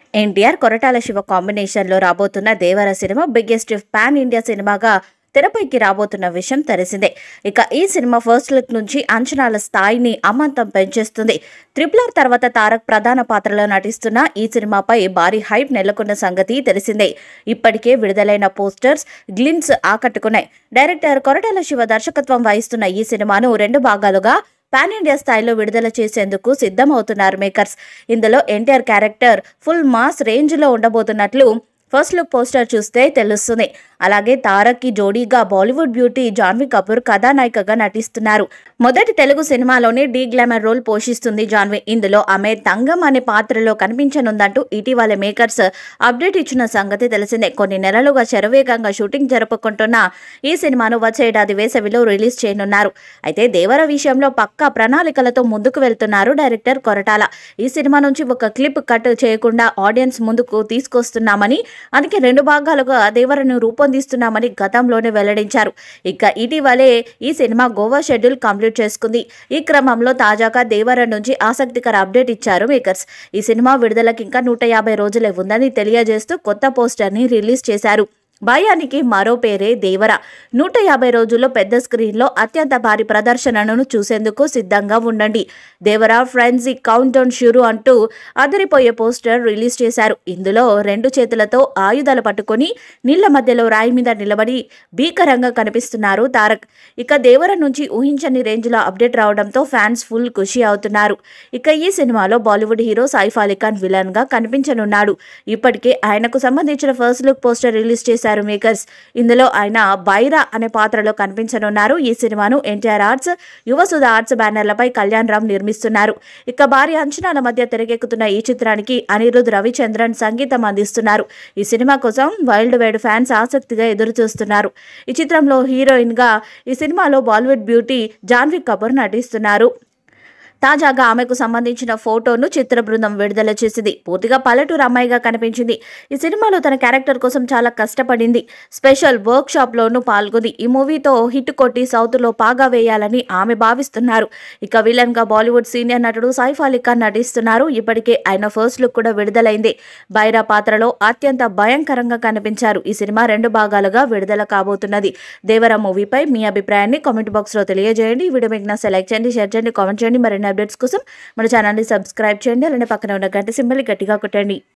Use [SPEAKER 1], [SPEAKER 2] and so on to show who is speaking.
[SPEAKER 1] ఎన్టీఆర్ కొరటాల శివ కాంబినేషన్లో రాబోతున్న Devara cinema biggest pan India సినిమాగా తెరపైకి రాబోతున్న విషయం తెలిసిందే ఇక ఈ సినిమా ఫస్ట్ లుక్ నుంచి అంచనాల స్థాయిని అమాంతం పెంచేస్తుంది త్రిపుల్ ఆర్ తర్వాత తారక్ ప్రధాన పాత్రలో నటిస్తున్న ఈ సినిమాపై భారీ హైప్ నెలకొన్న సంగతి తెలిసిందే ఇప్పటికే విడుదలైన పోస్టర్స్ గ్లిమ్స్ ఆకట్టుకున్నాయి డైరెక్టర్ కొరటాల శివ దర్శకత్వం వహిస్తున్న ఈ సినిమాను రెండు భాగాలుగా పాన్ ఇండియా స్థాయిలో విడుదల చేసేందుకు సిద్ధమవుతున్నారు మేకర్స్ ఇందులో ఎన్టీఆర్ క్యారెక్టర్ ఫుల్ మాస్ రేంజ్లో ఉండబోతున్నట్లు ఫస్ట్ లుక్ పోస్టర్ చూస్తే తెలుస్తుంది అలాగే తారక్కి జోడీగా బాలీవుడ్ బ్యూటీ జాన్వీ కపూర్ కథానాయికగా నటిస్తున్నారు మొదటి తెలుగు సినిమాలోనే డీ గ్లామర్ రోల్ పోషిస్తుంది జాన్వీ ఇందులో ఆమె తంగం అనే పాత్రలో కనిపించనుందంటూ ఇటీవల మేకర్స్ అప్డేట్ ఇచ్చిన సంగతి తెలిసిందే కొన్ని నెలలుగా శరవేగంగా షూటింగ్ జరుపుకుంటున్న ఈ సినిమాను వచ్చే ఏడాది వేసవిలో రిలీజ్ చేయనున్నారు అయితే దేవర విషయంలో పక్కా ప్రణాళికలతో ముందుకు వెళ్తున్నారు డైరెక్టర్ కొరటాల ఈ సినిమా నుంచి ఒక క్లిప్ కట్ చేయకుండా ఆడియన్స్ ముందుకు తీసుకొస్తున్నామని అందుకే రెండు భాగాలుగా దేవరను రూపొందిస్తున్నామని గతంలోనే వెల్లడించారు ఇక ఇటీవలే ఈ సినిమా గోవా షెడ్యూల్ కంప్లీట్ చేసుకుంది ఈ క్రమంలో తాజాగా దేవర నుంచి ఆసక్తికర అప్డేట్ ఇచ్చారు మేకర్స్ ఈ సినిమా విడుదలకి ఇంకా నూట యాభై రోజులే ఉందని తెలియజేస్తూ కొత్త పోస్టర్ని రిలీజ్ చేశారు భయానికి మరో పేరే దేవర నూట యాభై రోజుల్లో పెద్ద స్క్రీన్లో అత్యంత భారీ ప్రదర్శనను చూసేందుకు సిద్ధంగా ఉండండి దేవర ఫ్రెండ్జీ కౌంట్ డౌన్ షురు అంటూ అదిరిపోయే పోస్టర్ రిలీజ్ చేశారు ఇందులో రెండు చేతులతో ఆయుధాలు పట్టుకొని నీళ్ల మధ్యలో రాయి మీద నిలబడి భీకరంగా కనిపిస్తున్నారు తారక్ ఇక దేవర నుంచి ఊహించని రేంజ్లో అప్డేట్ రావడంతో ఫ్యాన్స్ ఫుల్ ఖుషి అవుతున్నారు ఇక ఈ సినిమాలో Bollywood hero Saif Ali Khan villain గా కనిపించనున్నాడు ఇప్పటికే ఆయనకు సంబంధించిన ఫస్ట్ లుక్ పోస్టర్ రిలీజ్ చేశారు మేకర్స్ ఇందులో ఆయన బైరా అనే పాత్రలో కనిపించనున్నారు ఈ సినిమాను ఎన్టీఆర్ ఆర్ట్స్ యువసుధ ఆర్ట్స్ బ్యానర్లపై కళ్యాణ్ రామ్ నిర్మిస్తున్నారు ఇక భారీ అంచనాల మధ్య తెరకెక్కుతున్న ఈ చిత్రానికి అనిరుద్ రవిచంద్రన్ సంగీతం అందిస్తున్నారు ఈ సినిమా కోసం వైల్డ్ వైడ్ ఫ్యాన్స్ ఆసక్తిగా ఎదురు చూస్తున్నారు ఈ చిత్రంలో హీరోయిన్ గా ఈ సినిమాలో బాలీవుడ్ బ్యూటీ జాన్వీ కపూర్ నటిస్తున్నారు తాజాగా ఆమెకు సంబంధించిన ఫోటోను చిత్ర బృందం విడుదల చేసింది పూర్తిగా పల్లెటూరు అమ్మాయిగా కనిపించింది ఈ సినిమాలో తన క్యారెక్టర్ కోసం చాలా కష్టపడింది స్పెషల్ వర్క్ షాప్లోనూ పాల్గొంది ఈ మూవీతో హిట్ కొట్టి సౌత్లో పాగా వేయాలని ఆమె భావిస్తున్నారు ఇక విలన్ గా బాలీవుడ్ సీనియర్ నటుడు సైఫ్ అలీ ఖాన్ నటిస్తున్నారు ఇప్పటికే ఆయన ఫస్ట్ లుక్ కూడా విడుదలైంది బైరా పాత్రలో అత్యంత భయంకరంగా కనిపించారు ఈ సినిమా రెండు భాగాలుగా విడుదల కాబోతున్నది దేవర మూవీపై మీ అభిప్రాయాన్ని కామెంట్ బాక్స్ లో తెలియజేయండి ఈ వీడియో మీకు నచ్చితే లైక్ చేయండి షేర్ చేయండి కామెంట్ చేయండి మరిన్ని అప్డేట్స్ కోసం మన ఛానల్ని సబ్స్క్రైబ్ చేయండి అలానే పక్కన ఉన్న గంట సింబల్ గట్టిగా కొట్టండి